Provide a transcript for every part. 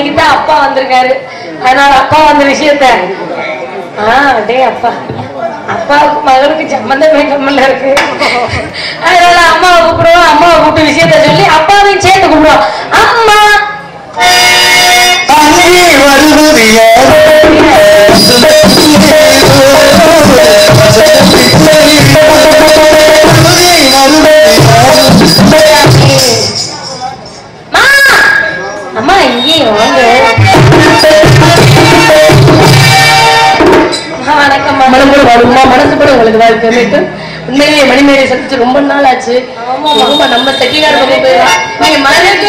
இன்னைக்கு தான் அப்பா வந்திருக்காரு அதனால அப்பா வந்த விஷயத்த ஆ டேய் அப்பா அப்பாவுக்கு மகனுக்கு சம்பந்தமே கம்மல்ல இருக்கு அதனால அம்மாவை கூப்பிடுவோம் அம்மாவை கூப்பிட்டு விஷயத்த சொல்லி அப்பாவையும் சேர்த்து கூப்பிடுவோம் அம்மா அங்கே வருவது யாரோ மா அம்மா இங்கேயும் வாங்க அம்மா, வணக்கம்மா மனம்பட வாழுமா மனசு கூட உங்களுக்கு வாழ்க்கை மீட்டு உண்மையிலேயே மணிமேடை சந்திச்சு ரொம்ப நாள் ஆச்சு ரொம்ப நம்ம செட்டிகார் பக்கம் போயிடலாம் நீங்க மனசுக்கு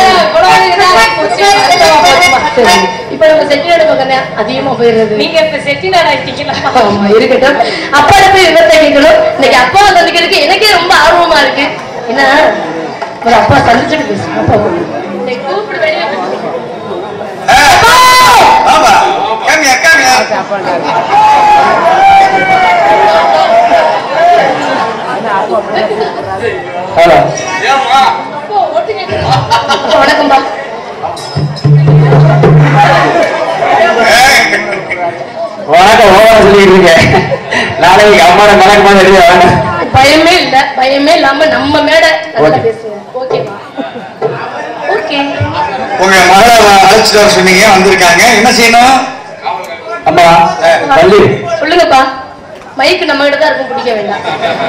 சரி இப்ப நம்ம செட்டிநாடு பக்கம் தான் அதிகமா போயிடுறது நீங்க இப்ப செட்டிநாடு ஆயிட்டீங்களா ஆமா இருக்கட்டும் அப்பா போய் விவசாய கேட்கணும் இன்னைக்கு அப்பா சந்திக்கிறதுக்கு எனக்கே ரொம்ப ஆர்வமா இருக்கு என்ன ஒரு அப்பா சந்திச்சுட்டு பேசு அப்பா இன்னைக்கு கூப்பிடு வெளியே பேசு. ஆமா காமியா காமியா ஹலோ அப்பா, ஓட்டு கேட்கணும். அப்பா, வணக்கம்பா வணக்கம் ஓவரா சொல்லிட்டு இருக்கேன் நாளைக்கு அம்மாவோட கணக்கு மாதிரி எழுதி வேண்டாம் பயமே இல்ல பயமே இல்லாம நம்ம மேடை நல்லா Okay. பேசுங்க ஓகேவா ஓகே உங்க மகளை அழைச்சிட்டு வர சொன்னீங்க வந்திருக்காங்க என்ன செய்யணும் அம்மா பள்ளி சொல்லுங்கப்பா மைக்கு நம்ம கிட்ட தான் இருக்கும் பிடிக்க வேண்டாம்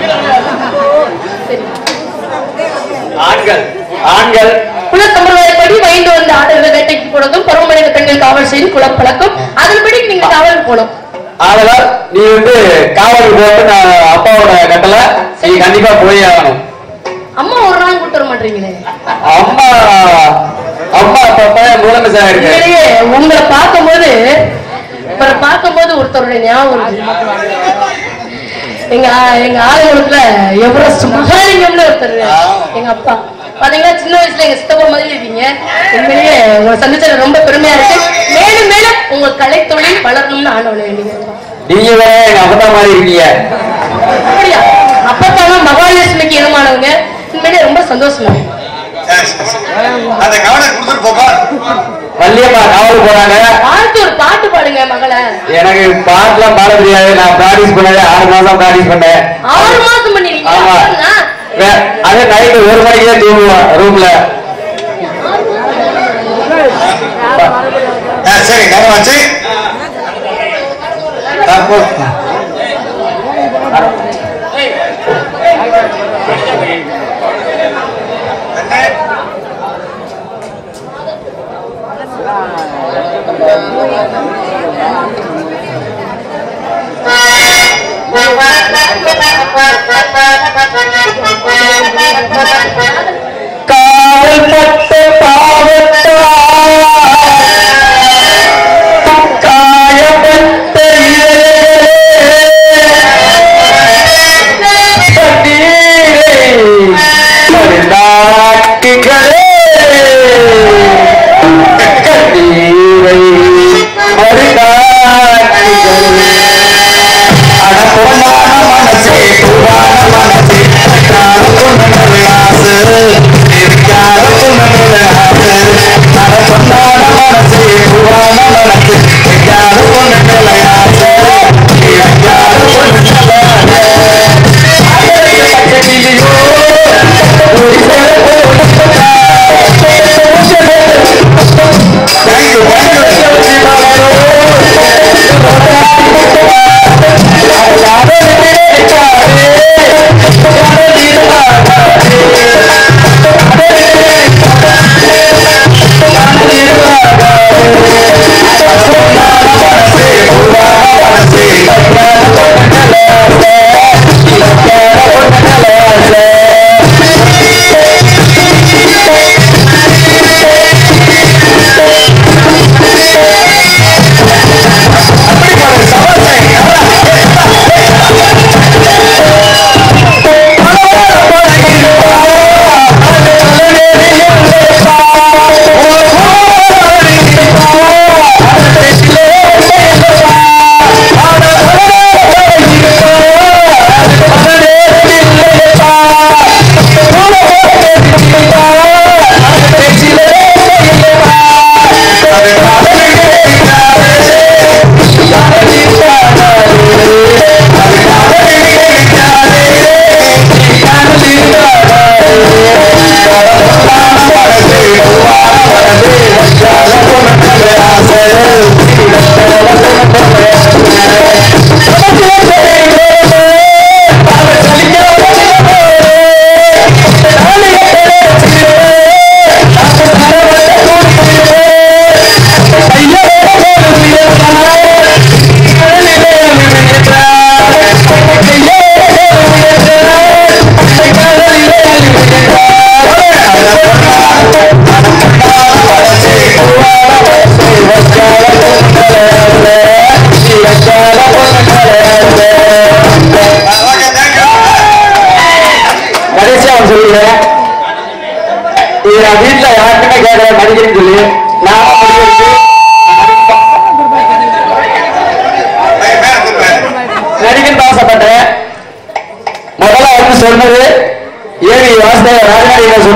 சரி ஆண்கள் ஆண்கள் குல சம்பிரதாயப்படி வைந்து வந்த ஆடல்கள் வேட்டைக்கு போனதும் பருவமடைந்த பெண்கள் காவல் செய்து குலப்பழக்கம் அதன்படி நீங்க காவல் போனோம் ஆதலால் நீ வந்து காவலுக்கு போட்டு நான் அப்பாவோட கட்டளை நீ கண்டிப்பா போய் ஆகணும் அம்மா ஒரு நாள் கூட்டு வர மாட்டீங்களே அம்மா அம்மா அப்பப்ப முதலமைச்சர் இருக்கு உண்மையிலேயே உங்களை பார்க்கும்போது இவரை பார்க்கும்போது ஒருத்தருடைய ஞாபகம் வருது. எங்க ஆ- எங்க ஆளுநத்துல எவரெஸ்ட் மகாலிங்கம்னு ஒருத்தர் எங்க அப்பா பாத்தீங்கன்னா சின்ன வயசுல எங்க சித்தப்பா மாதிரி இருக்கீங்க உண்மையிலேயே உங்களை சந்திச்சது ரொம்ப பெருமையா இருக்கு மேலும் மேலும் உங்க கலைத்தொழில் வளரணும்னு ஆண்டவனை வேண்டிக்கிறேன் நீங்க வேற எங்க அப்பா மாதிரி இருக்கீங்க அப்படியா அப்பத்தானா மகாலட்சுமிக்கு இனமானவங்க உண்மையிலேயே ரொம்ப சந்தோஷமா சரி, சரி, சரி. அந்த கவனம் கொடுத்துட்டு போப்பா வள்ளியம்மா காவலுக்கு போறாங்க வாழ்த்து ஒரு பாட்டு பாடுங்க மகளை எனக்கு பாட்டுலாம் பாட தெரியாது நான் பிராக்டிஸ் பண்ணது ஆறு மாசம் பிராக்டிஸ் பண்ணேன் ஆறு மாசம் பண்ணிருக்கீங்க ஆமா அப்புறம்னா, வே- அதே நைட்டு ஒரு மணிக்கு தான் தூங்குவோம் ரூம்ல ஆ, சரி நேரம் ஆச்சு ஆ, போ. காவல் பட்ட பாவத்தா காயப்பட்ட நாட்டுகளே கண்ணீரை மறுநாட்டுகளே அடப்பொன்னான மனசே புராண மனசே கால பொண்ணு ஆசு இருக்காத பொண்ணு ஆசு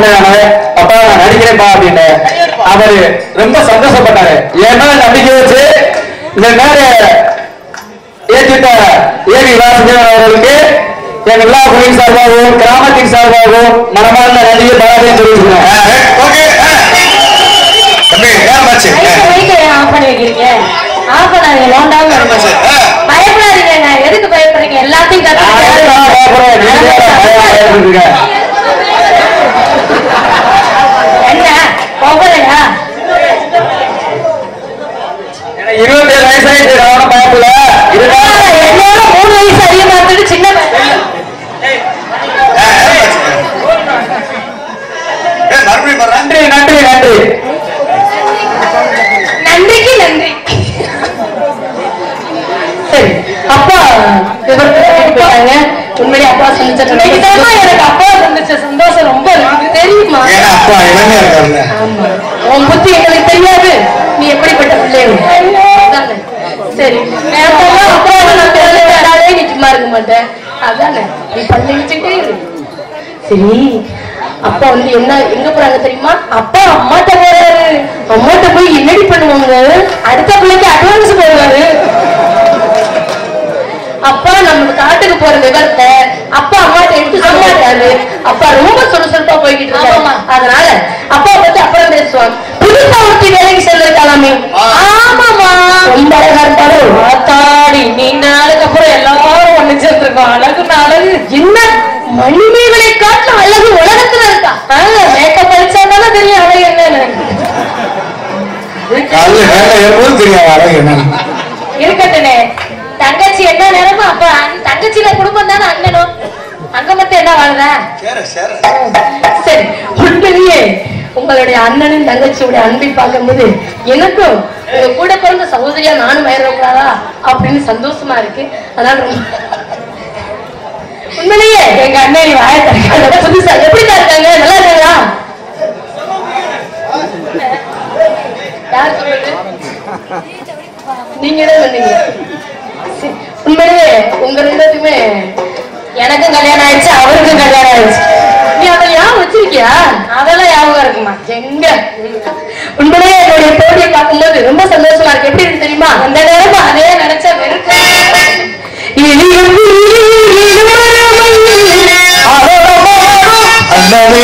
சொன்னேன் அப்பா நான் நடிக்கிறேன்ப்பா அப்படின்னு அவரு ரொம்ப சந்தோஷப்பட்டாரு ஏன்னா நம்பிக்கை வச்சு இந்த மேல ஏற்றிட்ட ஏவி வாசுதேவன் அவர்களுக்கு என் எல்லா குழுவின் சார்பாகவும் கிராமத்தின் சார்பாகவும் மனமார்ந்த நன்றியை பாராட்டையும் தெரிவிச்சுக்கிறேன் ஓகே தம்பி நேரமாச்சு ஆஃப் பண்ணி வைக்கிறீங்க ஆஃப் பண்ணாதீங்க நோண்டாம நேரமாச்சு பயப்படாதீங்க நான் எதுக்கு பயப்படுறீங்க எல்லாத்தையும் நான் பயப்படுறேன். நீங்க தான் பயப்படாம இருக்கீங்க. என்ன பொம்பளையா எனக்கு இருபத்தி ஏழு வயசாயிடுச்சு நான் ஒண்ணும் பயப்படல இருந்தாலும் என்னோட மூணு வயசு அதிகமா இருந்துட்டு சின்ன பையன். ஏ மறுபடியும் வர்றேன் நன்றி நன்றி நன்றி நன்றிக்கு நன்றி சரி அப்பா விவரத்தை கேட்டு போயிட்டாங்க உண்மையிலே அப்பா சந்திச்ச எனக்கு அப்பா சந்திச்ச சந்தோஷம் ரொம்ப இருக்கு தெரியுமா ஏன்னா அப்பா இளமையா இருக்காருல்ல ஆமா உன் புத்தி எங்களுக்கு தெரியாது நீ எப்படிப்பட்ட பிள்ளைங்க அதானே சரி நேரத்தெல்லாம் அப்புறம் நான் தெரிஞ்சாலே நீ சும்மா இருக்க மாட்டேன் அதானே நீ பண்ணி வச்சுக்கிட்டே இரு சரி அப்பா வந்து என்ன எங்க போறாங்க தெரியுமா அப்பா அம்மாட்ட போறாரு அம்மாட்ட போய் என்னடி பண்ணுவாங்க அடுத்த பிள்ளைக்கு அட்வான்ஸ் போடுவாரு அப்பா நம்ம காட்டுக்கு போற விவரத்தை அப்பா அம்மாட்ட எடுத்து சொல்ல மாட்டாரு அப்பா ரொம்ப சுறுசுறுப்பா போய்கிட்டு இருக்காரு அதனால அப்பா பத்தி அப்புறம் பேசுவாங்க புதுசா ஒருத்தி வேலைக்கு செல்லிருக்கலாமே ஆமாமா ரொம்ப அழகா இருப்பாரு ஆத்தாடி நீண்ட நாளுக்கு அப்புறம் எல்லாரும் ஒண்ணு சேர்ந்திருக்கோம் அழகுன்னு அழகு என்ன மணிமேகலை காட்டுல அழகு உலகத்துல இருக்கா மேக்கப் அடிச்சா தானே தெரியும் அழகு என்னன்னு காலைல வேலை ஏறும்போது தெரியும் அழகு என்னன்னு இருக்கட்டுனே தங்கச்சி என்ன நேரமா அப்ப அண்ணன் தங்கச்சியில குடும்பம் தானே அண்ணனும் அங்க மட்டும் என்ன வாழுதா சேர சேர சரி உண்மையிலேயே உங்களுடைய அண்ணனும் தங்கச்சியோட அன்பை பார்க்கும்போது எனக்கும் உங்க கூட பிறந்த சகோதரியா நானும் ஆயிடக்கூடாதா அப்படின்னு சந்தோஷமா இருக்கு அதனால ரொம்ப உண்மையிலேயே எங்க அண்ணன் வாய தரக்காங்க புதுசா எப்படிதான் இருக்காங்க நல்லா இருக்காங்களா யார் சொல்றது நீங்க தான் சொன்னீங்க சரி, உண்மையிலேயே உங்க ரெண்டுத்துக்குமே எனக்கும் கல்யாணம் ஆயிடுச்சு அவருக்கும் கல்யாணம் ஆயிடுச்சு நீ அதை ஞாபகம் வச்சிருக்கியா அதெல்லாம் ஞாபகம் இருக்குமா எங்க உண்மையிலேயே என்னுடைய தோழியை பார்க்கும்போது ரொம்ப சந்தோஷமா இருக்கு எப்படி இருக்கு தெரியுமா அந்த நேரமா அதே நினைச்சா வெறுக்க அண்ணனே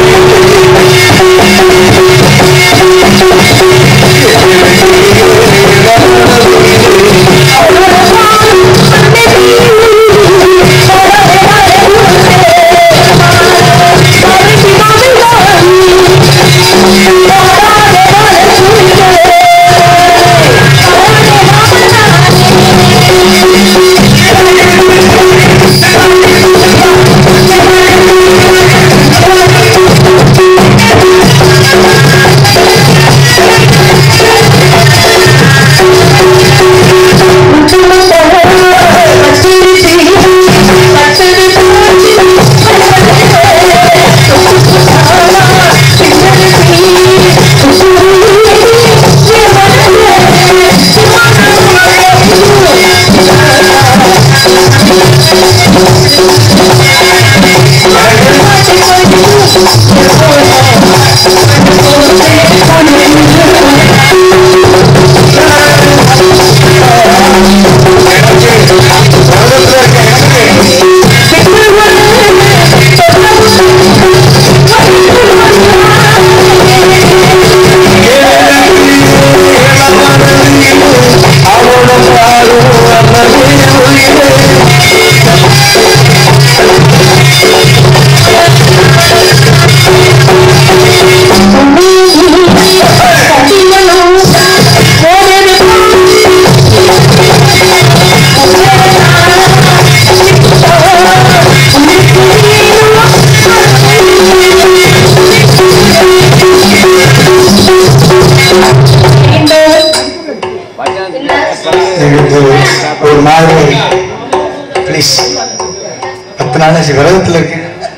எனக்கு ஒரு மாதிரி ப்ளீஸ் பத்து நாள் ஆச்சு விரதத்துல இருக்கேன்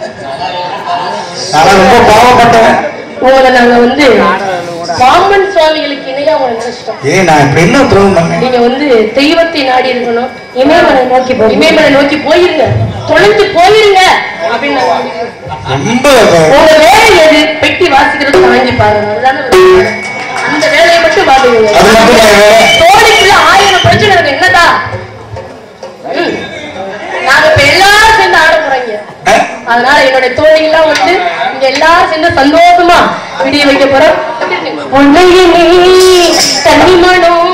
நான் ரொம்ப பாவப்பட்டவன் உங்களை நாங்க வந்து பாம்பன் சுவாமிகளுக்கு இணையா உங்களை நினைச்சிட்டோம் ஏன் நான் இப்ப என்ன துரோகம் பண்ணேன் நீங்க வந்து தெய்வத்தை நாடி இருக்கணும் இமயமலை நோக்கி போ இமயமலை நோக்கி போயிருங்க தொலைஞ்சு போயிருங்க அப்படின்னு நான் சொல்லிடுவேன். ரொம்ப உங்க வேலை எது பெட்டி வாசிக்கிறது வாங்கி பாருங்க அதுதானே ஒரு வேலை. அந்த வேலையை மட்டும் பாத்துக்கோங்க அது மட்டும் தான் வேலை. தோழிக்குள்ள ஆயிரம் பிரச்சனை இருக்கு என்னதா ம். நாங்க இப்ப எல்லாரும் சேர்ந்து ஆட போறீங்க அஹ், அதனால என்னுடைய தோழிகள்லாம் வந்து இங்க எல்லாரும் சேர்ந்து சந்தோஷமா விடிய வைக்க போறோம் உன்னையே நீ தண்ணி மனம்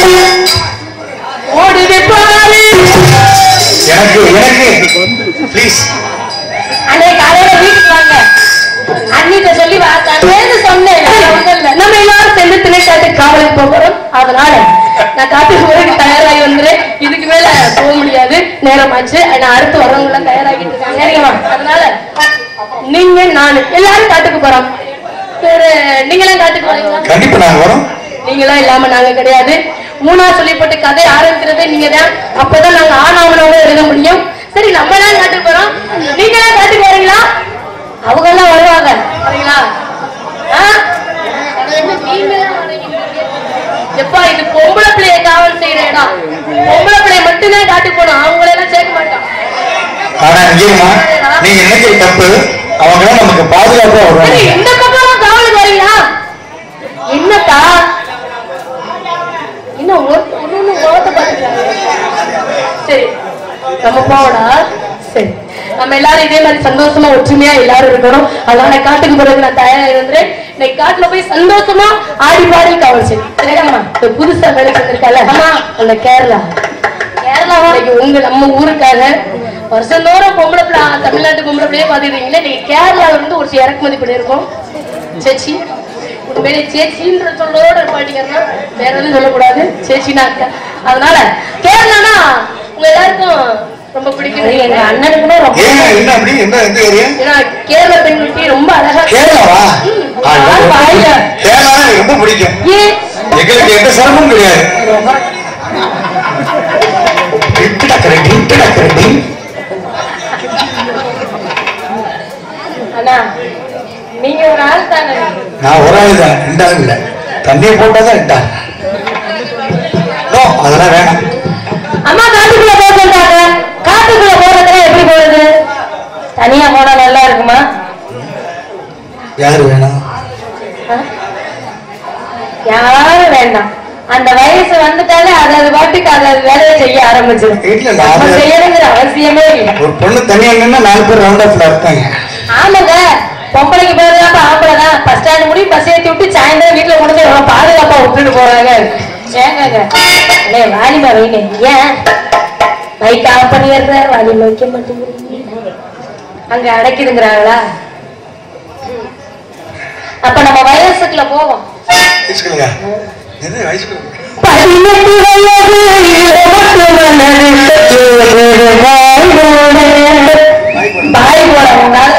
ஓடுது பாரு எனக்கு எனக்கு ப்ளீஸ் அன்னைக்கு காலையில வீட்டுக்கு வாங்க அன்னிட்ட சொல்லி வார்த்தை சொன்னேன் வேற ஒண்ணும் இல்ல. நம்ம எல்லாரும் சேர்ந்து திணைக்காட்டு காவலுக்கு போக போறோம் அதனால நான் காட்டுக்கு போறதுக்கு தயாராகி வந்துறேன் இதுக்கு மேல போக முடியாது நேரமாச்சு நான் அடுத்து வரவங்க எல்லாம் தயாராகிட்டு இருக்காங்க சரிங்களா? அதனால நீங்க நான் எல்லாரும் காட்டுக்கு போறோம் வேற நீங்களாம் காட்டுக்கு வரீங்களா கண்டிப்பா நாங்க வரோம் நீங்களாம் இல்லாம நாங்க கிடையாது மூணா சொல்லி போட்டு கதை ஆரம்பிக்கிறது நீங்க தான் அப்பதான் நாங்க ஆனாவனோட எழுத முடியும் சரி நம்ம தான் காட்டுக்கு போறோம் நீங்க தான் காட்டுக்கு வரீங்களா அவங்க எல்லாம் வருவாங்க வரீங்களா ஆ? என்ன நீங்களாம் வரீங்க? எப்பா இது பொம்பளை பிள்ளைய காவல் செய்யற இடம் பொம்பளை பிள்ளைய மட்டும்தான் காட்டுக்கு போகணும் அவங்கள எல்லாம் சேர்க்க மாட்டோம் ஆனா இங்கேயுமா நீங்க நினைக்கிற தப்பு அவங்க எல்லாம் நமக்கு பாதுகாப்பா சரி வருவாங்க இந்த பக்கம் காவலுக்கு வரீங்களா என்னத்தா இன்னும் ஒரு ஒண்ணு முகத்தை பாத்துக்கிறாங்க சரி நம்ம போவடா சரி நம்ம எல்லாரும் இதே மாதிரி சந்தோஷமா ஒற்றுமையா எல்லாரும் இருக்கணும் அதனால காட்டுக்கு போறதுக்கு நான் தயாரா இருந்தேன் இன்னைக்கு காட்டுல போய் சந்தோஷமா ஆடி பாடி காவல் செய்யும் சரியாம்மா இந்த புதுசா வேலைக்கு வந்திருக்கால ஆமா அந்த கேரளா கேரளாவா இன்னைக்கு உங்க நம்ம ஊருக்காக வருஷந்தோறும் பொம்பளை பிள்ளை தமிழ்நாட்டு பொம்பளை பிள்ளையே பாத்துக்கிறீங்களே நீங்க கேரளால இருந்து ஒரு இறக்குமதி பண்ணியிருக்கோம் சேச்சி உண்மையிலே சேச்சின்ற சொல்லோட பாட்டிங்கன்னா வேற எதுவும் சொல்லக்கூடாது சேச்சினா அக்கா அதனால கேரளானா உங்க எல்லாருக்கும் ரொம்ப பிடிக்கும் எங்க அண்ணனுக்குமே ரொம்ப ஏன் என்ன அப்படி என்ன எந்த ஏரியா ஏன்னா கேரள பெண்குட்டி ரொம்ப அழகா கேரளாவா ஆ, யார் வாயில? கேரளா எனக்கு ரொம்ப பிடிக்கும் ஏன் எங்களுக்கு எந்த சிரமமும் கிடையாது டிட்டடக்கரை, டிட்டடக்கரை. அண்ணா நீங்க ஒரு ஆள் தானே நான் ஒரு ஆள் தான் ரெண்டு ஆள் இல்ல தண்ணியை போட்டாதான் ரெண்டு ஆள் நோ அதெல்லாம் வேணாம் அம்மா காட்டுக்குள்ள போக சொல்றாங்க காட்டுக்குள்ள போறதுல எப்படி போறது தனியா போனா நல்லா இருக்குமா யாரு வேணாம் யாரும் வேண்டாம் அந்த வயசு வந்துட்டாலே அது அது பாட்டுக்கு அது அது வேலையை செய்ய ஆரம்பிச்சிடும் இல்ல, இல்ல, நம்ம அது- செய்யணுங்கிற அவசியமே இல்லை ஒரு பொண்ணு தனியா நின்னா நாலு பேர் ரவுண்ட் அப்ல இருப்பாங்க ஆமாங்க பொம்பளைக்கு பாதுகாப்பா ஆம்பளை தான் பஸ் ஸ்டாண்ட் முடி பஸ் ஏத்தி விட்டு சாயந்தரம் வீட்டுல கொண்டு போய் எவ்வளவு பாதுகாப்பா விட்டுட்டு போறாங்க ஏங்க அண்ணே வாலிபா வைங்க ஏன் மைக் ஆஃப் பண்ணிடுற வாலிபா வைக்க மாட்டேங்கிறீங்க அங்க அடைக்குதுங்கிறாங்களா அப்ப நம்ம வயசுக்குள்ள போவோம் வயசுக்குள்ளயா எது வயசுக்குள்ள பதினெட்டு வயது இருபத்து மணி பாய் போட உங்களால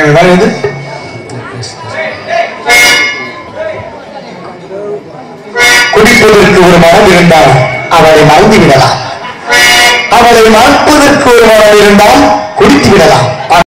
வேற எது குடிப்பதற்கு ஒரு மனம் இருந்தால் அவளை மறந்து விடலாம் அவளை மறப்பதற்கு ஒரு மனம் இருந்தால் குடித்து விடலாம்